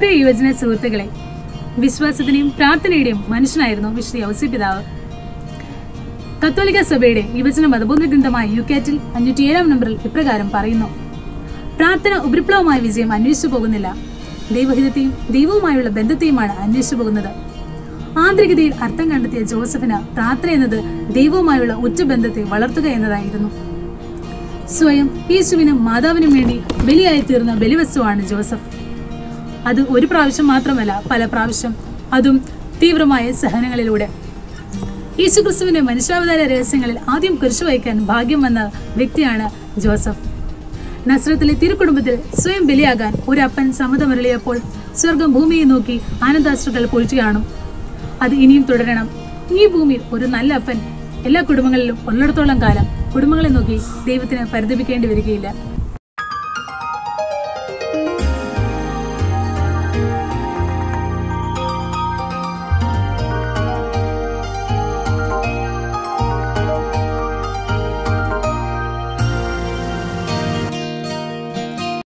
പ്രിയ യുവജന സുഹൃത്തുക്കളെ വിശ്വാസത്തിന്റെയും പ്രാർത്ഥനയുടെയും മനുഷ്യനായിരുന്നു വിശുദ്ധ യൗസി പിതാവ് കത്തോലിക്ക സഭയുടെ യുവജന മതബോധ ഗ്രന്ഥമായ യുക്കാറ്റിൽ അഞ്ഞൂറ്റി ഏഴാം നമ്പറിൽ ഇപ്രകാരം പറയുന്നു പ്രാർത്ഥന ഉപരിപ്ലവമായ വിജയം അന്വേഷിച്ചു പോകുന്നില്ല ദൈവഹിതത്തെയും ദൈവവുമായുള്ള ബന്ധത്തെയുമാണ് അന്വേഷിച്ചു പോകുന്നത് ആന്തരികതയിൽ അർത്ഥം കണ്ടെത്തിയ ജോസഫിന് പ്രാർത്ഥന എന്നത് ദൈവവുമായുള്ള ഉച്ചബന്ധത്തെ വളർത്തുക എന്നതായിരുന്നു സ്വയം യേശുവിനും മാതാവിനും വേണ്ടി ബലിയായി തീർന്ന ബലിവസ്തുവാണ് ജോസഫ് അത് ഒരു പ്രാവശ്യം മാത്രമല്ല പല പ്രാവശ്യം അതും തീവ്രമായ സഹനങ്ങളിലൂടെ യേശുക്രിസ്തുവിന്റെ മനുഷ്യാവതാര രഹസ്യങ്ങളിൽ ആദ്യം കുരിശു വഹിക്കാൻ ഭാഗ്യം വന്ന വ്യക്തിയാണ് ജോസഫ് നസ്രത്തിലെ തിരുക്കുടുംബത്തിൽ സ്വയം ബലിയാകാൻ ഒരു അപ്പൻ സമ്മതമരളിയപ്പോൾ സ്വർഗം ഭൂമിയെ നോക്കി ആനന്ദാശ്രുക്കൾ പൊഴിച്ചു കാണും അത് ഇനിയും തുടരണം ഈ ഭൂമിയിൽ ഒരു നല്ല അപ്പൻ എല്ലാ കുടുംബങ്ങളിലും ഉള്ളിടത്തോളം കാലം കുടുംബങ്ങളെ നോക്കി ദൈവത്തിന് പരിതപിക്കേണ്ടി വരികയില്ല